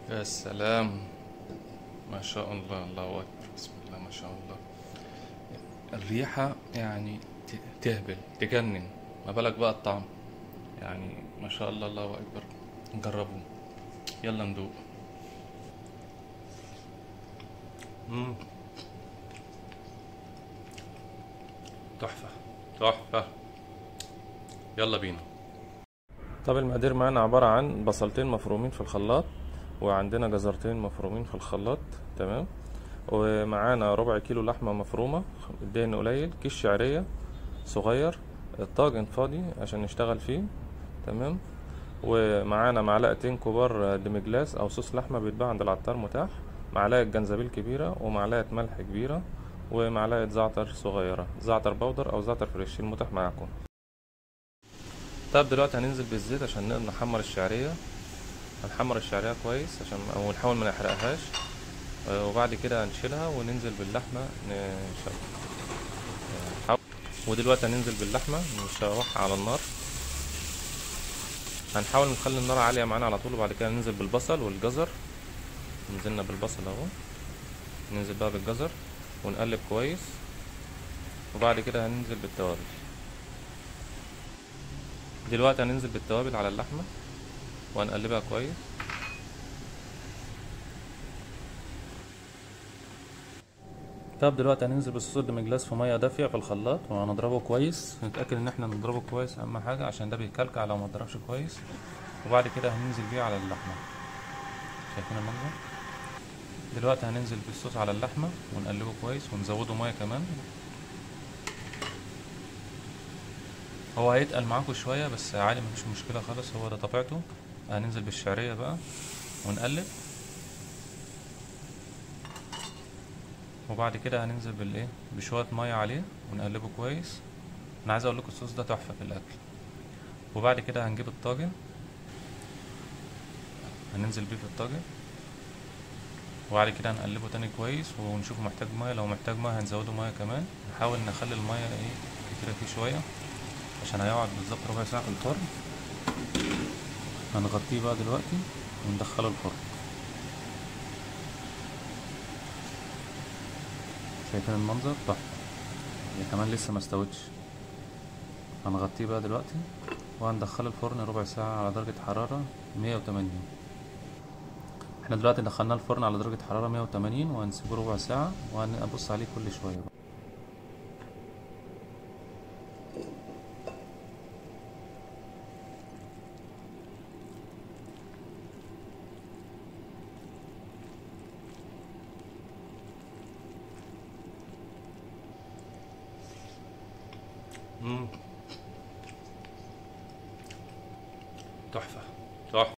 يا سلام ما شاء الله الله أكبر بسم الله ما شاء الله الريحة يعني ت- تهبل تجنن ما بالك بقى الطعم يعني ما شاء الله الله أكبر نجربه يلا ندوق مم. تحفة تحفة يلا بينا طب المقادير معانا عبارة عن بصلتين مفرومين في الخلاط وعندنا جزرتين مفرومين في الخلاط تمام ومعانا ربع كيلو لحمة مفرومة الدهن قليل كيس شعرية صغير الطاجن فاضي عشان نشتغل فيه تمام ومعانا معلقتين كبار ديمجلاس او صوص لحمة بيتباع عند العطار متاح معلقة جنزبيل كبيرة ومعلقة ملح كبيرة ومعلقة زعتر صغيرة زعتر بودر او زعتر فريش المتاح معاكم طب دلوقتي هننزل بالزيت عشان نقدر نحمر الشعرية هنحمر الشعرية كويس عشان او نحاول ما نحرقهاش آه، وبعد كده هنشيلها وننزل باللحمة نشوح ودلوقتي هننزل باللحمة نشوحها على النار هنحاول نخلي النار عالية معانا على طول وبعد كده ننزل بالبصل والجزر نزلنا بالبصل اهو ننزل بقى بالجزر ونقلب كويس وبعد كده هننزل بالتوابل دلوقتي هننزل بالتوابل على اللحمة وهنقلبها كويس طب دلوقتي هننزل بالصوص الدمجلاس في ميه دافيه في الخلاط وهنضربه كويس نتاكد ان احنا نضربه كويس اهم حاجه عشان ده بيكلكع لو ما اتضربش كويس وبعد كده هننزل بيه على اللحمه شايفين المنظر دلوقتي هننزل بالصوص على اللحمه ونقلبه كويس ونزوده ميه كمان هو هيتقل معاكم شويه بس عادي مفيش مشكله خالص هو ده طبيعته هننزل بالشعريه بقى ونقلب وبعد كده هننزل بالايه بشويه ميه عليه ونقلبه كويس انا عايز اقول لكم الصوص ده تحفه في الاكل وبعد كده هنجيب الطاجن هننزل بيه في الطاجن وبعد كده هنقلبه تاني كويس ونشوف محتاج ميه لو محتاج ميه هنزوده ميه كمان نحاول نخلي الميه ايه كتيره فيه شويه عشان هيقعد بالظبط ربع ساعه في الفرن هنغطيه بقى دلوقتي وندخله الفرن شايفين المنظر تحفة هي كمان لسه ما استوتش هنغطيه بقى دلوقتي وهندخله الفرن ربع ساعة على درجة حرارة مية وتمانين احنا دلوقتي دخلناه الفرن على درجة حرارة مية وتمانين وهنسيبه ربع ساعة وهنبص عليه كل شوية بقى. مم. تحفة تحفة